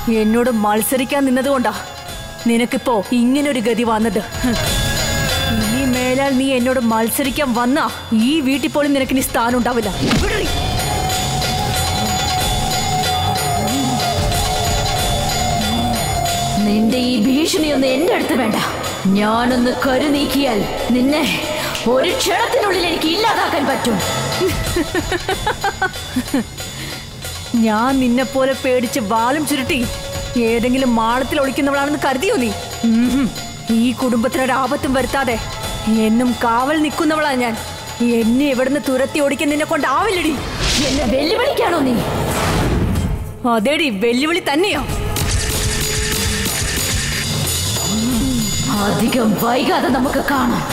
എന്നോട് മത്സരിക്കാൻ നിന്നതുകൊണ്ടാ നിനക്കിപ്പോ ഇങ്ങനൊരു ഗതി വന്നത് ഹ്. ഇനി മേലാൽ നീ എന്നോട് മത്സരിക്കാൻ വന്നാ ഈ വീട്ടിൽ പോലും നിനക്ക് ഇനി സ്ഥാനം ഉണ്ടാവില്ല വിടറി. നിന്റെ ഈ ഭീഷണിയൊന്നും എന്റെ അടുത്ത് വേണ്ട ഞാനൊന്ന് കരു നീക്കിയാൽ നിന്നെ ഒരു ക്ഷണത്തിനുള്ളിൽ എനിക്ക് ഇല്ലാതാക്കാൻ പറ്റും ഞാൻ നിന്നെ പോലെ പേടിച്ച് വാലും ചുരുട്ടി ഏതെങ്കിലും മാളത്തിൽ ഒളിക്കുന്നവളാണെന്ന് കരുതിയോ നീ ഉംഹും. ഈ കുടുംബത്തിനൊരു ആപത്തും വരുത്താതെ എന്നും കാവൽ നിൽക്കുന്നവളാ ഞാൻ എന്നെ ഇവിടുന്ന് തുരത്തി ഓടിക്കാൻ നിന്നെ കൊണ്ടാവില്ലടി എന്നെ വെല്ലുവിളിക്കാണോ നീ അതേടി വെല്ലുവിളി തന്നെയോ അധികം വൈകാതെ നമുക്ക് കാണാം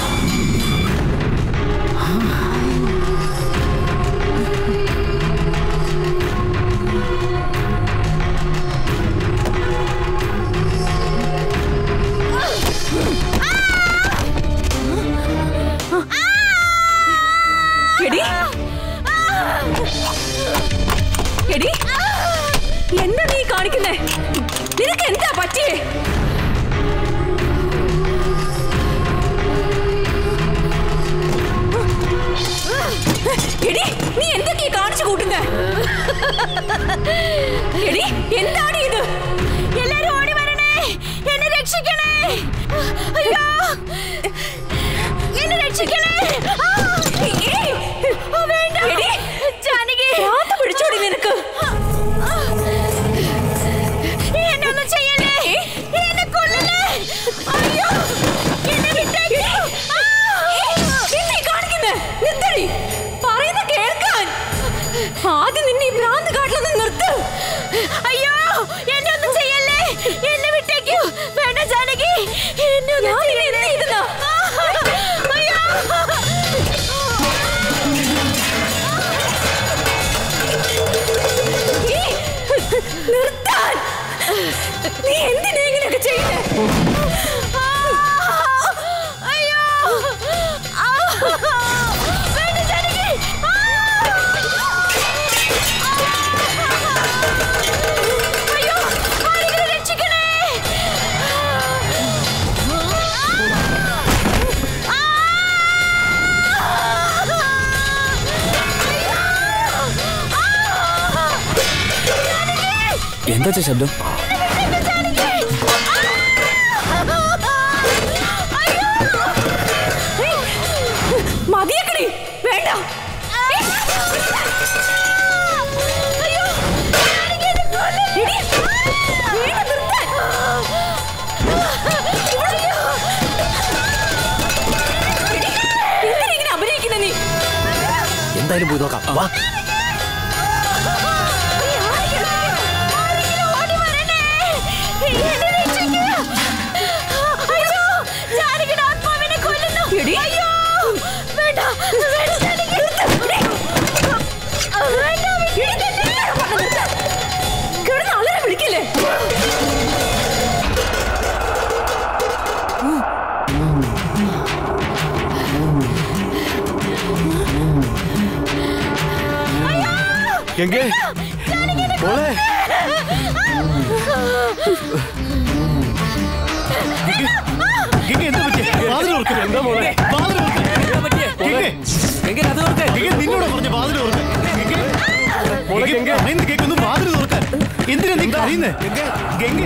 എടി എടി എന്താ നീ കാണിക്കുന്നേ നിനക്ക് എന്താ പറ്റിയേ എടി നീ എന്തൊക്കെയാ കാണിച്ചു കൂട്ടുന്നേ എടി എന്താണ് ഇത് എല്ലാരും ഓടി വരണേ എന്നെ രക്ഷിക്കണേ അയ്യോ എന്നെ രക്ഷിക്കണേ ആ! ഏയ്! ഓ, വേണ്ട എടി! ജാനകി ഭ്രാന്ത് പിടിച്ചോടി നിനക്ക് എന്നെ ഒന്നും ചെയ്യല്ലേ എന്നെ കൊല്ലല്ലേ അയ്യോ എന്നെ വിട്ടേക്ക് ആ! എന്താ ഈ കാണിക്കുന്നെ? നിർത്തടി. പറയുന്ന കേൾക്കാൻ ആദ്യം നിന്നെ ഈ ഭ്രാന്ത് കാട്ടിലൊന്ന് നിർത്ത് അയ്യോ എന്നെ ഒന്നും ചെയ്യല്ലേ എന്നെ വിട്ടേക്ക് വേണ്ട ജാനകി എന്നെ ഒന്നും ഞാൻ നിന്നെ എന്ത് ചെയ്തെന്നാ? അയ്യോ ഈ, നിർത്താൻ നീ എന്തിനാ ഇങ്ങനെയൊക്കെ ചെയ്യുന്നേ അയ്യോ ആ! വേണ്ട ജാനകി ആ! അയ്യോ ആരെങ്കിലും രക്ഷിക്കണേ എന്താ ശബ്ദം മതിയക്കടി വേണ്ട എടി, വേണ്ട നിർത്താൻ. എടി, എന്തിനാ ഇങ്ങനെ അഭിനയിക്കുന്നെ നീ എന്തായാലും പോയി നോക്കാം വാ ഓടി വരണേ എന്നെ രക്ഷിക്കൂ അയ്യോ ജാനകിയുടെ ആത്മാവിനെ കൊല്ലുന്നു എടി. അയ്യോ വേണ്ട വേണ്ട ജാനകി വേണ്ട കിടന്ന് അലറി വിളിക്കില്ലേ എങ്കേ മോളെ ഗംഗ എന്താ പറ്റിയെ? വാതിൽ തുറക്ക്. എന്താ മോളെ? വാതിൽ തുറക്ക്. ഗംഗേ, എങ്കേ അത് ഓർക്കേ ഗംഗ നിന്നോടാ പറഞ്ഞ വാതിൽ തുറക്കാൻ. ഗംഗേ, മോളെ ഗംഗ ഗംഗേ. പറയുന്നത് കേൾക്കുന്നു വാതിൽ തുറക്കാൻ. എന്തിനാ നീ കരയുന്നേ ഗംഗേ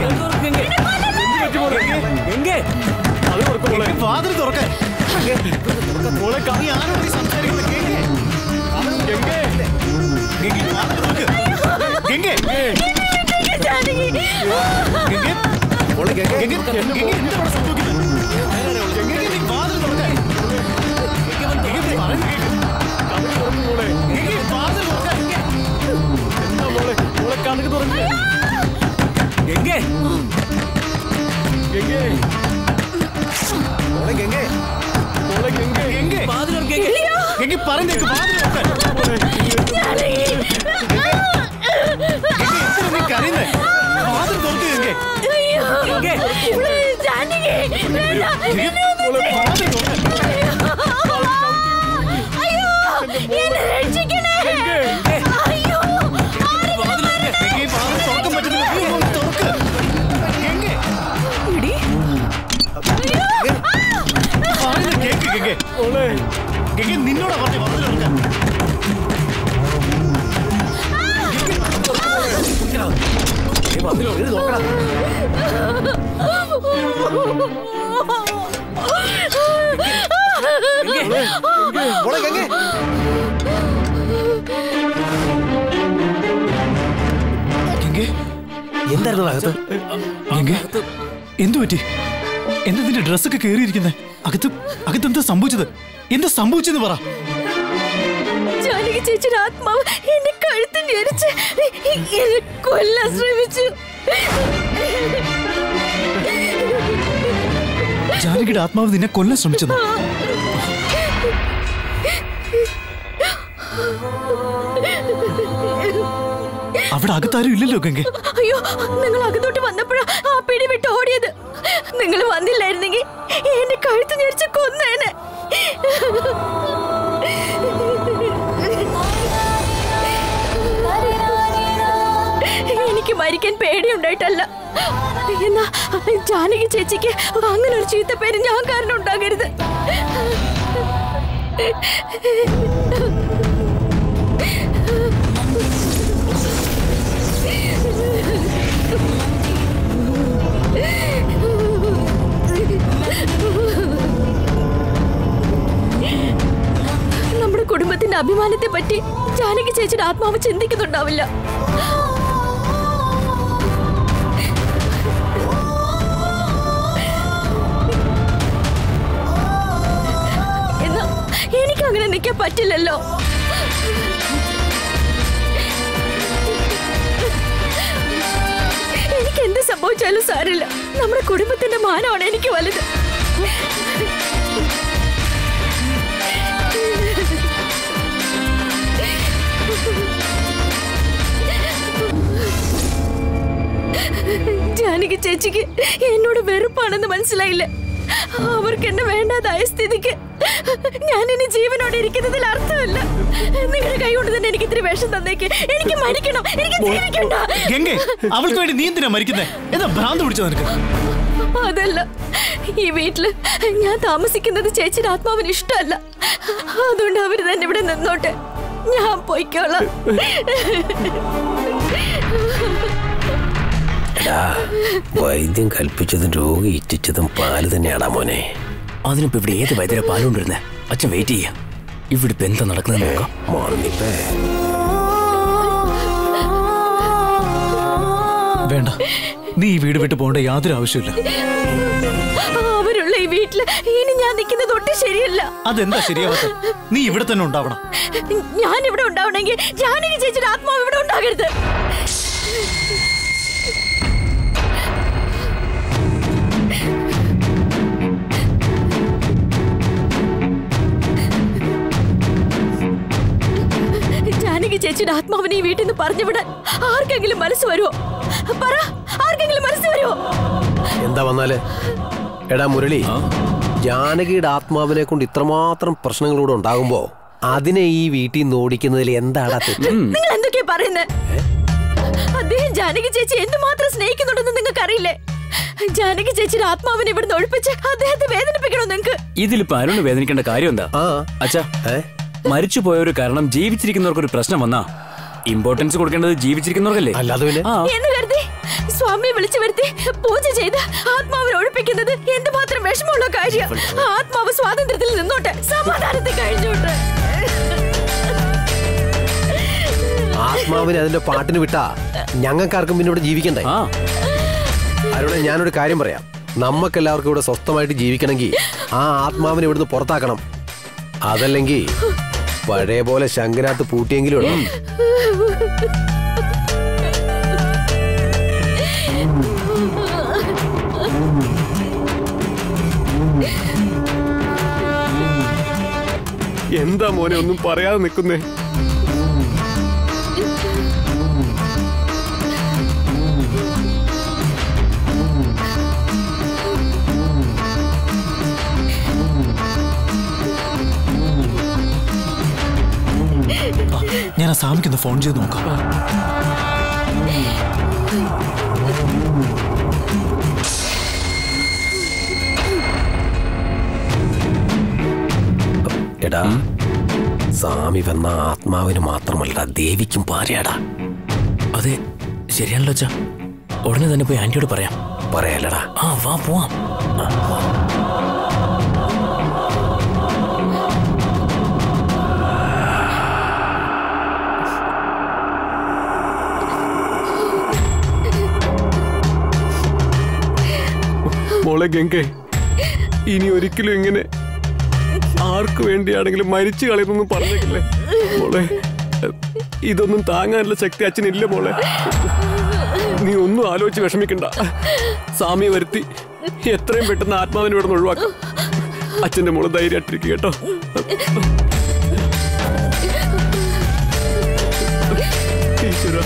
എങ്കേ അത് ഓർക്കും മോളെ ഗംഗ വാതിൽ തുറക്കാൻ മോളെ നീ ആരോട് ഈ സംസാരിക്കുന്നത് ഗംഗേ ഗംഗേ ഗംഗേ വാതിൽ തുറക്ക് ഗംഗേ ജാനകി ഗംഗേ മോളെ ഗംഗേ ഗംഗേ ഗംഗേ എന്താ ഇവിടെ സംഭവിക്കുന്നത് ഗംഗേ നീ വാതിൽ തുറക്കാൻ ഗംഗേ നീ പറയുന്നത് കേൾക്ക്. ഗംഗേ വാതിൽ തുറക്കാൻ എന്താ മോളെ മോളെ കണക്ക് തുറന്നു ഗംഗേ ഗംഗേ മോളെ ഗംഗേ മോളെ ഗംഗേ ഗംഗേ വാതിൽ തുറക്ക് ഗംഗേ ഗംഗേ പറയുന്നത് വാതിൽ തുറക്കാൻ ഗംഗേ എന്തിനാ നീ കരയുന്നേ വാതിൽ തുറക്ക് ഗംഗേ ഗംഗേ ജാനകി വേണ്ട ഗംഗേ മോളെ വാതിൽ തുറക്കാൻ അയ്യോ എന്നെ രക്ഷിക്കണേ അയ്യോ വാതിൽ തുറക്ക് ഗംഗേ വാതിൽ തുറക്കാൻ പറ്റുന്നില്ല നീ ഒന്ന് തുറക്ക് ആരോടാ പറഞ്ഞു വാതിൽ തുറക്കാൻ മോളെ ഗംഗേ ഗംഗേ എന്തായിരുന്നു അകത്ത് ഗംഗേ എന്തു പറ്റി എന്താ നിന്റെ ഡ്രസ്സൊക്കെ കേറിയിരിക്കുന്നേ അകത്ത് അകത്ത് എന്താ സംഭവിച്ചത് എന്താ സംഭവിച്ചെന്ന് പറ ജാനകി ചേച്ചിയുടെ ആത്മാവ് എന്നെ കഴുത്ത് ഞെരിച്ച് എന്നെ കൊല്ലാൻ ശ്രമിച്ചു ജാനകിയുടെ ആത്മാവ് നിന്നെ കൊല്ലാൻ ശ്രമിച്ചത് അവിടെ അകത്താരും ഇല്ലല്ലോ ഗംഗെ അയ്യോ നിങ്ങൾ അകത്തോട്ട് വന്നപ്പോഴാ ആ പിടി വിട്ട് ഓടിയത് നിങ്ങൾ വന്നില്ലായിരുന്നെങ്കിൽ എന്നെ കഴുത്ത് ഞെരിച്ച് കൊന്നേനെ എനിക്ക് മരിക്കാൻ പേടിയുണ്ടായിട്ടല്ല എന്നാ ജാനകി ചേച്ചിക്ക് അങ്ങനെ ഒരു ചീത്ത പേര് ഞാൻ കാരണം ഉണ്ടാകരുത് നമ്മുടെ കുടുംബത്തിന്റെ അഭിമാനത്തെ പറ്റി ജാനകി ചേച്ചിയുടെ ആത്മാവ് ചിന്തിക്കുന്നുണ്ടാവില്ല എന്നാ എനിക്ക് അങ്ങനെ നിൽക്കാൻ പറ്റില്ലല്ലോ എനിക്ക് എന്ത് സംഭവിച്ചാലും സാരില്ല നമ്മുടെ കുടുംബത്തിന്റെ മാനമാണ് എനിക്ക് വലുത് ജാനകി ചേച്ചിക്ക് എന്നോട് വെറുപ്പാണെന്ന് മനസ്സിലായില്ല അവർക്ക് എന്നെ വേണ്ടാതായ സ്ഥിതിക്ക് ഞാൻ ഇനി ജീവനോടെ ഇരിക്കുന്നതിൽ അർത്ഥമില്ല നിങ്ങളുടെ കൈ കൊണ്ട് തന്നെ എനിക്ക് ഇത്തിരി വേഷം തന്നേക്ക് എനിക്ക് മരിക്കണം എനിക്ക് ജീവിക്കണ്ട ഗംഗെ അവൾക്ക് വേണ്ടി നീ എന്തിനാ മരിക്കുന്നേ എന്താ ഭ്രാന്ത് പിടിച്ചോ നിനക്ക് അതല്ല ഈ വീട്ടില് ഞാൻ താമസിക്കുന്നത് ചേച്ചിയുടെ ആത്മാവിന് ഇഷ്ടമല്ല അതുകൊണ്ട് അവര് തന്നെ ഇവിടെ നിന്നോട്ടെ ഞാൻ പോയിക്കോളാം എടാ വൈദ്യം കൽപ്പിച്ചതും രോഗി ഇച്ഛിച്ചതും പാല് തന്നെയാടാ മോനെ അതിനിപ്പോ ഇവിടെ ഏത് വൈദ്യര പാലുകൊണ്ടിരുന്നേ അച്ഛൻ വെയിറ്റ് ചെയ്യാം ഇവിടെ ഇപ്പൊ എന്താ നടക്കുന്നത് നോക്കാം മോണിപ്പേ വേണ്ട നീ ഈ വീട് വിട്ട് പോകേണ്ട യാതൊരു ആവശ്യമില്ല അവരുള്ള ഈ വീട്ടില് ഇനി ഞാൻ നിൽക്കുന്നത് ഒട്ടും ശരിയല്ല അതെന്താ ശരിയാവാത്ത നീ ഇവിടെ തന്നെ ഉണ്ടാവണം ഞാൻ ഇവിടെ ഉണ്ടാവണമെങ്കിൽ ജാനകി ചേച്ചിയുടെ ആത്മാവ് ഇവിടെ ഉണ്ടാകരുത് ജാനകി ചേച്ചിയുടെ ആത്മാവിനെ ഈ വീട്ടിൽ നിന്ന് പറഞ്ഞു വിടാൻ ആർക്കെങ്കിലും മനസ്സ് വരുമോ പറ ആർക്കെങ്കിലും മനസ്സ് വരുമോ എന്താ വന്നാല് എടാ മുരളി ജാനകിയുടെ ആത്മാവിനെ കൊണ്ട് ഇത്രമാത്രം പ്രശ്നങ്ങളൂടെ ഉണ്ടാകുമ്പോ അതിനെ ഈ വീട്ടിൽ നിന്ന് ഓടിക്കുന്നതിൽ എന്താടാ തെറ്റ് നിങ്ങൾ എന്തൊക്കെയാ പറയുന്നത് അദ്ദേഹം ജാനകി ചേച്ചി എന്തുമാത്രം സ്നേഹിക്കുന്നുണ്ടെന്ന് നിങ്ങൾക്ക് അറിയില്ലേ ജാനകി ചേച്ചിയുടെ ആത്മാവിനെ ഇവിടുന്ന് ഒഴിപ്പിച്ച് അദ്ദേഹത്തെ വേദനിപ്പിക്കണോ നിങ്ങൾക്ക് ഇതിലിപ്പോ അരുണ് വേദനിക്കേണ്ട കാര്യം എന്താ ആ അച്ഛാ ഏ മരിച്ചു പോയവര് കാരണം ജീവിച്ചിരിക്കുന്നവർക്ക് ഒരു പ്രശ്നം വന്നാ ഇമ്പോർട്ടൻസ് കൊടുക്കേണ്ടത് ജീവിച്ചിരിക്കുന്നവർക്കല്ലേ അല്ലാതെ പിന്നെ ആ എന്ന് കരുതി സ്വാമിയെ വിളിച്ചു വരുത്തി പൂജ ചെയ്ത് ആത്മാവിനെ ഒഴിപ്പിക്കുന്നത് എന്തുമാത്രം വിഷമമുള്ള കാര്യം ആത്മാവ് സ്വാതന്ത്ര്യത്തിൽ നിന്നോട്ടെ സമാധാനത്തിൽ കഴിഞ്ഞോട്ടെ ആത്മാവിനെ അതിന്റെ പാട്ടിന് വിട്ടാ ഞങ്ങൾക്കാർക്കും പിന്നെ ഇവിടെ ജീവിക്കണ്ടേ ആ അരുണെ ഞാനൊരു കാര്യം പറയാം നമുക്കെല്ലാവർക്കും ഇവിടെ സ്വസ്ഥമായിട്ട് ജീവിക്കണമെങ്കിൽ ആ ആത്മാവിനെ ഇവിടുന്ന് പുറത്താക്കണം അതല്ലെങ്കിൽ പഴയ പോലെ ശങ്കരാത്ത് പൂട്ടിയെങ്കിലും ഇടണം എന്താ മോനെ ഒന്നും പറയാതെ നിൽക്കുന്നേ ആ, ഞാൻ ആ സ്വാമിക്കൊന്ന് ഫോൺ ചെയ്ത് നോക്കാം എടാ സ്വാമി വന്ന ആത്മാവിന് മാത്രമല്ല ദേവിക്കും പാരയാടാ അതെ ശരിയാണല്ലോ അച്ഛാ ഉടനെ തന്നെ പോയി ആന്റിയോട് പറയാം പറയാലടാ ആ വാ പോവാം ആ, വാ. മോളെ ഗംഗെ ഇനി ഒരിക്കലും ഇങ്ങനെ ആർക്ക് വേണ്ടിയാണെങ്കിലും മരിച്ചു കളയുന്നൊന്നും പറഞ്ഞേക്കില്ലേ മോളെ ഇതൊന്നും താങ്ങാനുള്ള ശക്തി അച്ഛനില്ല മോളെ നീ ഒന്നും ആലോചിച്ച് വിഷമിക്കണ്ട സ്വാമിയെ വരുത്തി എത്രയും പെട്ടെന്ന് ആത്മാവിനെ ഇവിടെ നിന്ന് ഒഴിവാക്കാം അച്ഛന്റെ മോള് ധൈര്യമായിട്ടിരിക്കുക കേട്ടോ ഈശ്വരാ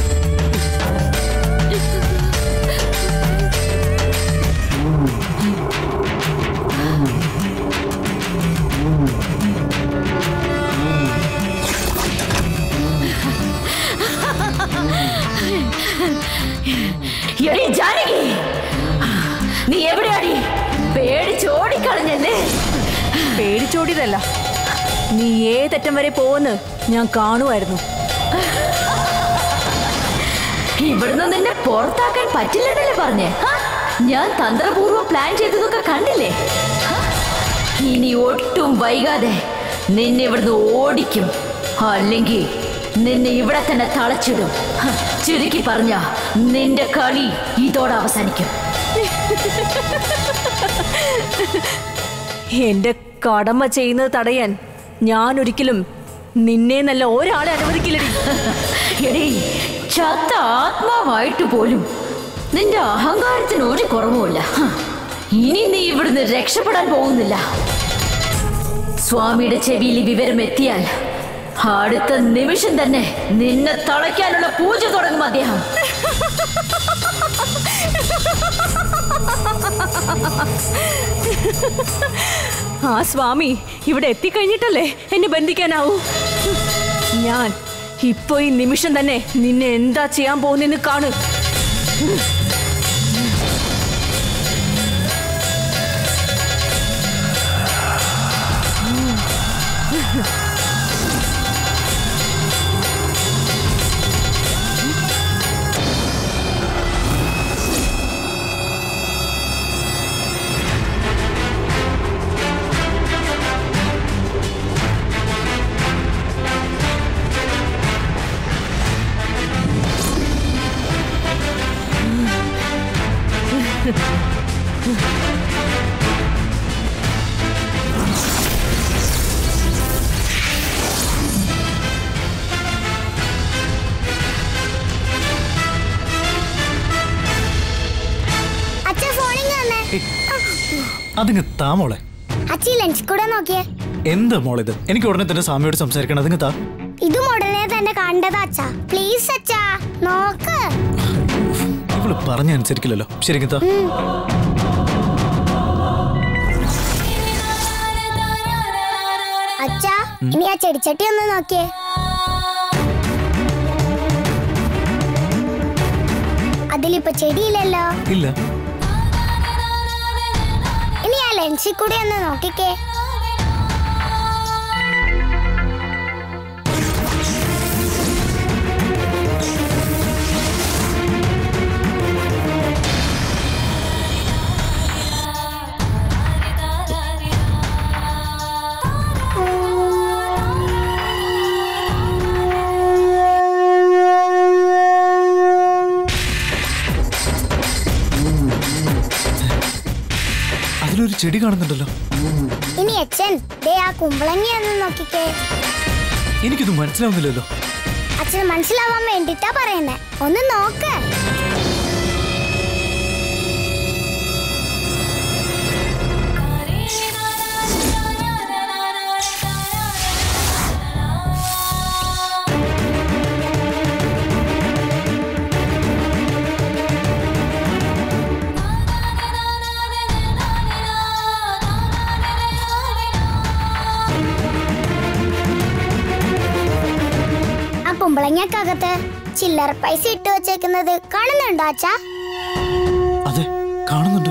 എടി ജാനകി നീ എവിടെയാടി പേടിച്ചോടിക്കളഞ്ഞല്ലേ പേടിച്ചോടിയതല്ല നീ ഏതറ്റം വരെ പോവെന്ന് ഞാൻ കാണുമായിരുന്നു ഇവിടുന്ന് നിന്നെ പുറത്താക്കാൻ പറ്റില്ലെന്നല്ലേ പറഞ്ഞേ ഹാ? ഞാൻ തന്ത്രപൂർവ്വം പ്ലാൻ ചെയ്തതൊക്കെ കണ്ടില്ലേ ഹാ? ഇനി ഒട്ടും വൈകാതെ നിന്നെ ഇവിടുന്ന് ഓടിക്കും അല്ലെങ്കിൽ നിന്നെ ഇവിടെ തന്നെ തളച്ചിടും ഹ, ചുരുക്കി പറഞ്ഞ നിന്റെ കളി ഇതോടെ അവസാനിക്കും എന്റെ കടമ ചെയ്യുന്നത് തടയാൻ ഞാൻ ഒരിക്കലും നിന്നെ നല്ല ഒരാളെ അനുവദിക്കില്ലടി എടീ ചത്ത ആത്മാവായിട്ട് പോലും നിന്റെ അഹങ്കാരത്തിന് ഒരു കുറവുമില്ല ഹ, ഇനി നീ ഇവിടുന്ന് രക്ഷപ്പെടാൻ പോകുന്നില്ല സ്വാമിയുടെ ചെവിയിൽ ഈ വിവരം എത്തിയാൽ അടുത്ത നിമിഷം തന്നെ നിന്നെ തളയ്ക്കാനുള്ള പൂജ തുടങ്ങും അദ്ദേഹം ആ സ്വാമി ഇവിടെ എത്തിക്കഴിഞ്ഞിട്ടല്ലേ എന്നെ ബന്ധിക്കാനാവൂ ഞാൻ ഇപ്പൊ ഈ നിമിഷം തന്നെ നിന്നെ എന്താ ചെയ്യാൻ പോകുന്നെന്ന് കാണു അച്ഛൻ ഫോണിൽ വന്നേ അതിങ്ങ് താ മോളെ അച്ഛൻ ലഞ്ച് കൂടെ നോക്കിയേ എന്താ മോളിത് എനിക്ക് ഉടനെ തന്നെ സ്വാമിയോട് സംസാരിക്കണം അതിങ്ങ് താ ഇതും ഉടനെ തന്നെ കണ്ടതാ അച്ഛാ പ്ലീസ് അച്ഛാ നോക്ക് ഇവള് പറഞ്ഞ അനുസരിക്കില്ലല്ലോ ശരിക്കും താ അച്ഛാ ഇനി ആ ചെടിച്ചട്ടി ഒന്ന് നോക്കിയേ അതിലിപ്പോ ചെടിയില്ലല്ലോ ഇല്ല ഇനി ആ ലെൻസിൽ കൂടെ ഒന്ന് നോക്കിക്കേ അതിലൊരു ചെടി കാണുന്നുണ്ടല്ലോ ഇനി അച്ഛൻ ദേ ആ കുമ്പളങ്ങി ഒന്ന് നോക്കിക്കേ എനിക്കിത് മനസ്സിലാവുന്നില്ലല്ലോ അച്ഛൻ മനസ്സിലാവാൻ വേണ്ടിട്ടാ പറയുന്നേ ഒന്ന് നോക്ക് ആ കുമ്പളങ്ങക്കകത്ത് ചില്ലറ പൈസ ഇട്ട് വെച്ചേക്കുന്നത് കാണുന്നുണ്ടോ അച്ഛാ അതെ കാണുന്നുണ്ട്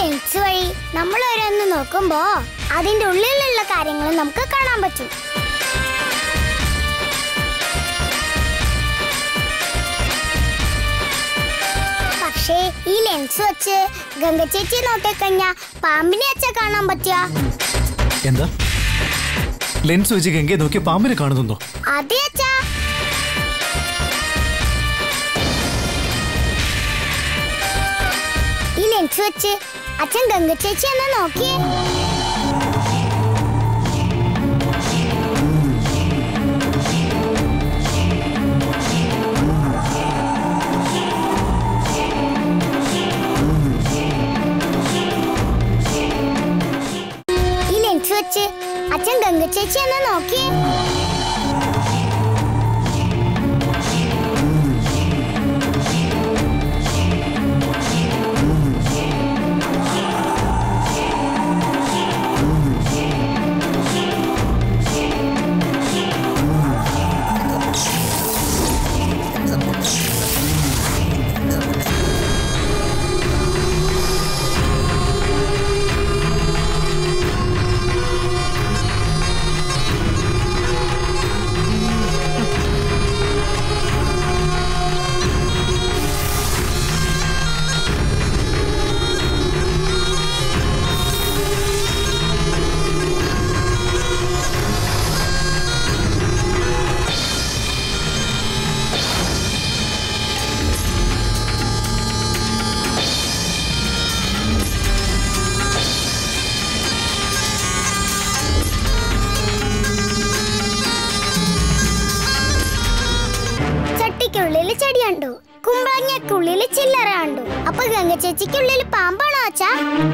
ലെൻസ് വഴി നമ്മൾ ഓരോന്ന് നോക്കുമ്പോ അതിന്റെ ഉള്ളിലുള്ള കാര്യങ്ങൾ നമുക്ക് കാണാൻ പറ്റും പക്ഷേ ഈ ലെൻസ് വെച്ച് ഗംഗ ചേച്ചി നോക്കിക്കഴിഞ്ഞാ പാമ്പിനെ അച്ഛ കാണാൻ പറ്റുക എന്താ ലെൻസ് വെച്ച് ഗംഗയെ നോക്കിയ പാമ്പിനെ കാണുന്നുണ്ടോ അതെ അച്ഛാ ഈ ലെൻസ് വെച്ച് അച്ഛൻ ഗംഗ ചേച്ചി എന്ന് നോക്കിയേ ഈ ലെൻസ് വെച്ച് അച്ഛൻ ഗംഗ ചേച്ചി എന്ന് നോക്കിയേ ചട്ടിക്കുള്ളിൽ ചെടി കണ്ടു കുമ്പളങ്ങക്കുള്ളിൽ ചില്ലറ കണ്ടു അപ്പൊ ഗംഗ ചേച്ചിക്കുള്ളിൽ പാമ്പാണോ അച്ഛാ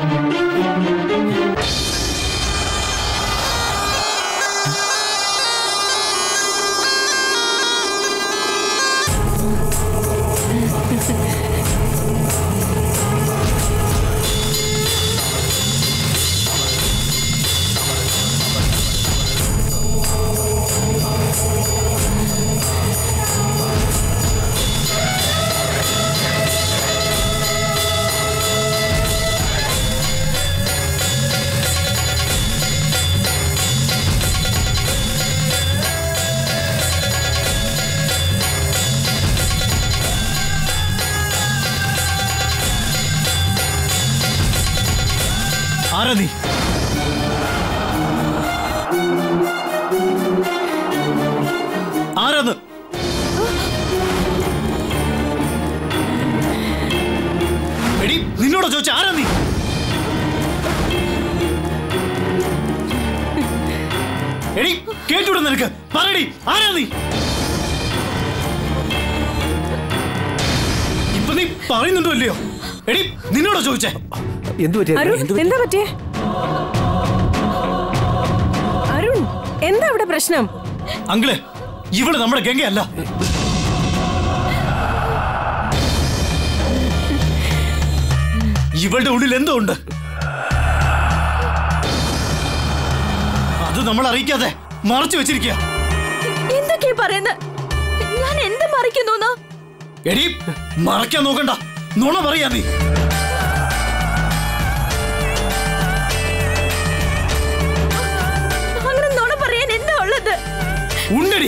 ആരാ നീ ആരാന്ന് എടി നിന്നോടോ ചോദിച്ച ആരാ നീ എടി കേട്ടൂടെ നിനക്ക് പറയടി ആരാ നീ ഇപ്പൊ നീ പറയുന്നുണ്ടോ ഇല്ലയോ എടി നിന്നോടോ ചോദിച്ചേ എന്തു പറ്റിയ അരുൺ എന്താ പറ്റിയേ അരുൺ എന്താ ഇവിടെ പ്രശ്നം അങ്കിള് ഇവള് നമ്മുടെ ഗംഗയല്ല ഇവളുടെ ഉള്ളിൽ എന്തോ ഉണ്ട് അത് നമ്മൾ അറിയിക്കാതെ മറച്ചു വെച്ചിരിക്കുക എന്തൊക്കെയാ പറയുന്നത് ഞാൻ എന്ത് മറിക്കുന്നു എടി മറയ്ക്കാൻ നോക്കണ്ട നുണ പറയാ നീ അങ്ങനെ നുണ പറയാൻ എന്താ ഉള്ളത് ഉണ്ടടി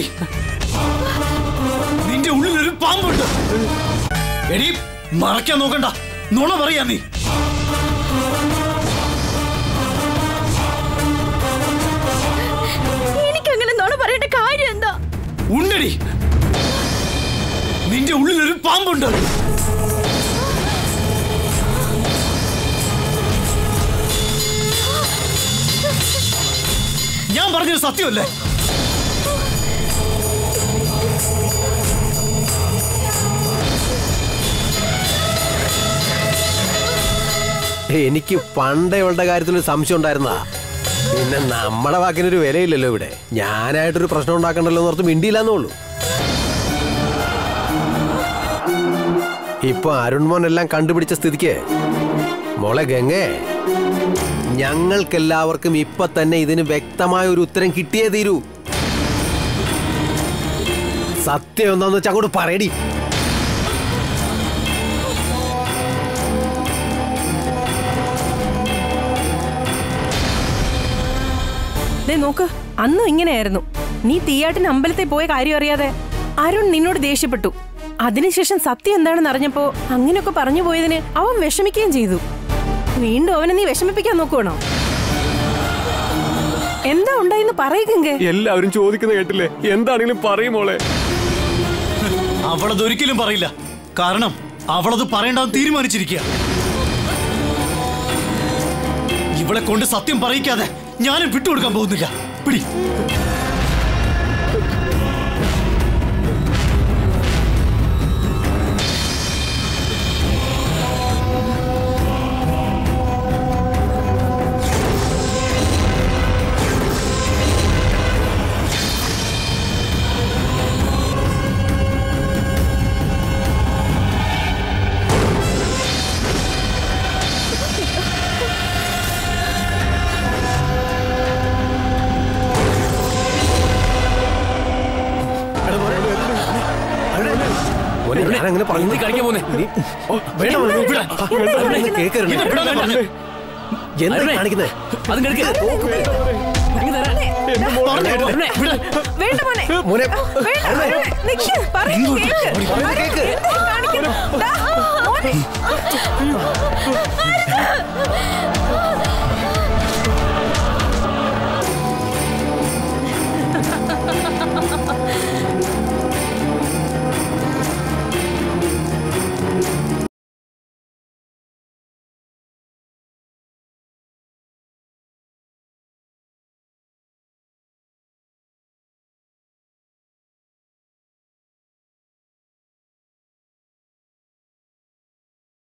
നിന്റെ ഉള്ളിൽ ഒരു പാമ്പുണ്ട് എടി മറയ്ക്കാൻ നോക്കണ്ട നുണ പറയാ നീ എനിക്കങ്ങനെ നുണ പറയേണ്ട കാര്യം എന്താ ഉണ്ടടി നിന്റെ ഉള്ളിൽ ഒരു പാമ്പുണ്ട് ഞാൻ പറഞ്ഞത് സത്യമല്ലേ എനിക്ക് പണ്ടേ ഇവളുടെ കാര്യത്തിൽ ഒരു സംശയം ഉണ്ടായിരുന്നതാ പിന്നെ നമ്മുടെ വാക്കിനൊരു വിലയില്ലല്ലോ ഇവിടെ ഞാനായിട്ടൊരു പ്രശ്നം ഉണ്ടാക്കണ്ടല്ലോ എന്ന് ഓർത്ത് മിണ്ടിയില്ലെന്നുള്ളൂ ഇപ്പൊ അരുൺമോൻ എല്ലാം കണ്ടുപിടിച്ച സ്ഥിതിക്ക് മോളെ ഗംഗേ ഞങ്ങൾക്കെല്ലാവർക്കും ഇപ്പൊ തന്നെ ഇതിന് വ്യക്തമായ ഒരു ഉത്തരം കിട്ടിയേ തീരൂ സത്യം എന്താന്ന് വെച്ചാൽ അങ്ങോട്ട് പറയടി ദേ നോക്ക് അന്നും ഇങ്ങനെയായിരുന്നു നീ തീയാട്ടിന് അമ്പലത്തിൽ പോയ കാര്യം അറിയാതെ അരുൺ നിന്നോട് ദേഷ്യപ്പെട്ടു അതിനുശേഷം സത്യം എന്താണെന്ന് അറിഞ്ഞപ്പോ അങ്ങനെയൊക്കെ പറഞ്ഞു പോയതിന് അവൻ വിഷമിക്കുകയും ചെയ്തു വീണ്ടും അവനെ നീ വിഷമിപ്പിക്കാൻ നോക്കുവാണോ എന്താ ഉണ്ടായിന്ന് പറയുകെങ്കെ എല്ലാവരും ചോദിക്കുന്ന കേട്ടില്ലേ എന്താണെങ്കിലും പറയും മോളെ അവളത് ഒരിക്കലും പറയില്ല കാരണം അവളത് പറയേണ്ടെന്ന് തീരുമാനിച്ചിരിക്കുക ഇവളെ കൊണ്ട് സത്യം പറയിക്കാതെ ഞാനും വിട്ടുകൊടുക്കാൻ പോകുന്നില്ല പിടി മോനെ, ഞാനങ്ങനെ പറഞ്ഞു നീ കളിക്കാൻ പോന്നെ നീ- ഓ, വേണ്ട മോനെ, വിടാ. അരുണെ, കേക്കരുത്. എന്നെ വിടാനാ പറഞ്ഞത്? എന്താ അരുണെ. കാണിക്കുന്നേ അതും കിടക്ക് പറഞ്ഞു കേട്ടില്ലേ? വിടാ. വേണ്ട മോനെ മോനെ വേണ്ട അരുൺ, നിക്ക്, പറയുന്നത് കേക്ക്. പറയുന്നത് കേക്ക്. എന്താ ഈ കാണിക്കുന്നത്? ദാ, മോനെ.